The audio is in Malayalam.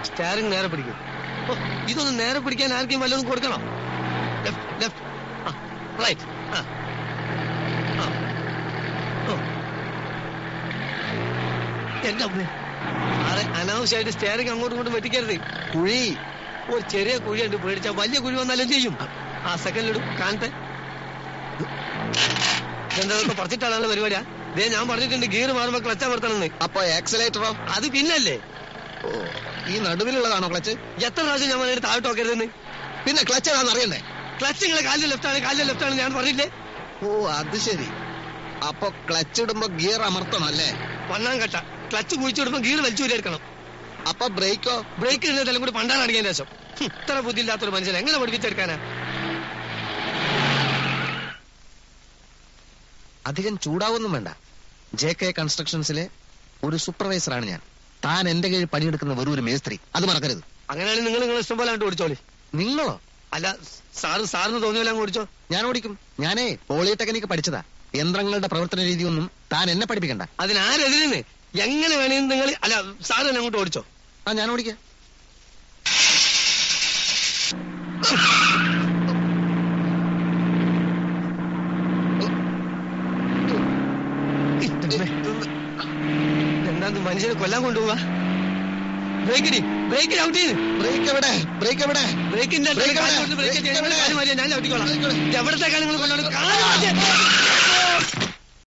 സ്റ്റാറിങ് നേരെ പിടിക്കും ഓ, ഇതൊന്ന് നേരെ പിടിക്കാൻ ആർക്കും വല്ലതും കൊടുക്കണം ലെഫ്റ്റ് ലെഫ്റ്റ് ആ റൈറ്റ് ആ ആ ഓ എന്റെ അമ്മേ സാറെ അനാവശ്യമായിട്ട് സ്റ്റാറിങ് അങ്ങോട്ടും ഇങ്ങോട്ടും വെട്ടിക്കരുത് കുഴി ഒരു ചെറിയ കുഴിയുണ്ട് പേടിച്ചാ വലിയ കുഴി വന്നാലും ചെയ്യും ആ സെക്കൻഡിലിടും കാണട്ടെ എന്താ പറിച്ചിട്ടാണല്ലോ പരിപാടിയാ ദേ ഞാൻ പറഞ്ഞിട്ടുണ്ട് ഗിയർ മാറുമ്പോ ക്ലച്ച് അമർത്തണമെന്ന് അപ്പൊ ആക്സിലേറ്ററോ അത് പിന്നല്ലേ ഓ ഈ നടുവിലുള്ളതാണോ ക്ലച്ച് എത്ര പ്രാവശ്യം ഞാൻ പറഞ്ഞിട്ട് താഴോട്ട് നോക്കരുതെന്ന് പിന്നെ ക്ലച്ച് ഏതാണെന്ന് അറിയണ്ടേ ക്ലച്ച് നിങ്ങളെ കാലിന്റെ ലെഫ്റ്റ് ആണ് കാലിന്റെ ലെഫ്റ്റ് ആണ് ഞാൻ പറഞ്ഞില്ലേ ഓ അത് ശരി അപ്പൊ ക്ലച്ച് ഇടുമ്പോ ഗിയർ അമർത്തണം അല്ലേ വണ്ണാൻ കട്ട ക്ലച്ച് കുഴിച്ചിടുമ്പോ ഗിയർ വലിച്ചു എടുക്കണം അപ്പൊ ബ്രേക്കോ ബ്രേക്ക് ഇടുന്നതെല്ലാം കൂടി പണ്ടാണ് അടിക്കാൻ ശേഷം ഹും, ഇത്ര ബുദ്ധിയില്ലാത്തൊരു മനുഷ്യൻ എങ്ങനെ പഠിപ്പിച്ചെടുക്കാനാ അധികം ചൂടാവൊന്നും വേണ്ട ജെ കെ കൺസ്ട്രക്ഷൻസിലെ ഒരു സൂപ്പർവൈസറാണ് ഞാൻ താൻ എന്റെ കീഴിൽ പണിയെടുക്കുന്ന വെറും ഒരു മേസ്ത്രി അത് മറക്കരുത് അങ്ങനെയാണെങ്കിൽ നിങ്ങൾ നിങ്ങൾ ഇഷ്ടം പോലെ അങ്ങോട്ട് ഓടിച്ചോളി നിങ്ങളോ അല്ല സാറ് സാറിന് തോന്നിയല്ല അങ്ങ് ഓടിച്ചോ ഞാൻ ഓടിക്കും ഞാനേ പോളിടെക്നിക്ക് പഠിച്ചതാ യന്ത്രങ്ങളുടെ പ്രവർത്തന രീതിയൊന്നും താൻ എന്നെ പഠിപ്പിക്കണ്ട അതിനാരെതിരെന്ന് എങ്ങനെ വേണമെന്ന് നിങ്ങൾ അല്ല സാറ് തന്നെ അങ്ങോട്ട് ഓടിച്ചോ ആ ഞാൻ ഓടിക്കാം എന്താ മനുഷ്യനെ കൊല്ലാൻ കൊണ്ടുപോവാ ബ്രേക്കിന് ബ്രേക്കിന് ഔട്ട് ചെയ്ത് ബ്രേക്ക് എവിടെ ബ്രേക്ക് എവിടെ ബ്രേക്കിന്റെ ബ്രേക്ക് എവിടെ? ബ്രേക്ക് ബ്രേക്ക് എവിടെ? ഞാൻ ചവിട്ടിക്കോളാം ബ്രേക്ക് എവിടെ? എവിടത്തേക്കാണ് നിങ്ങൾ കൊണ്ടുപോകുന്നത് കാല് മാറ്റി.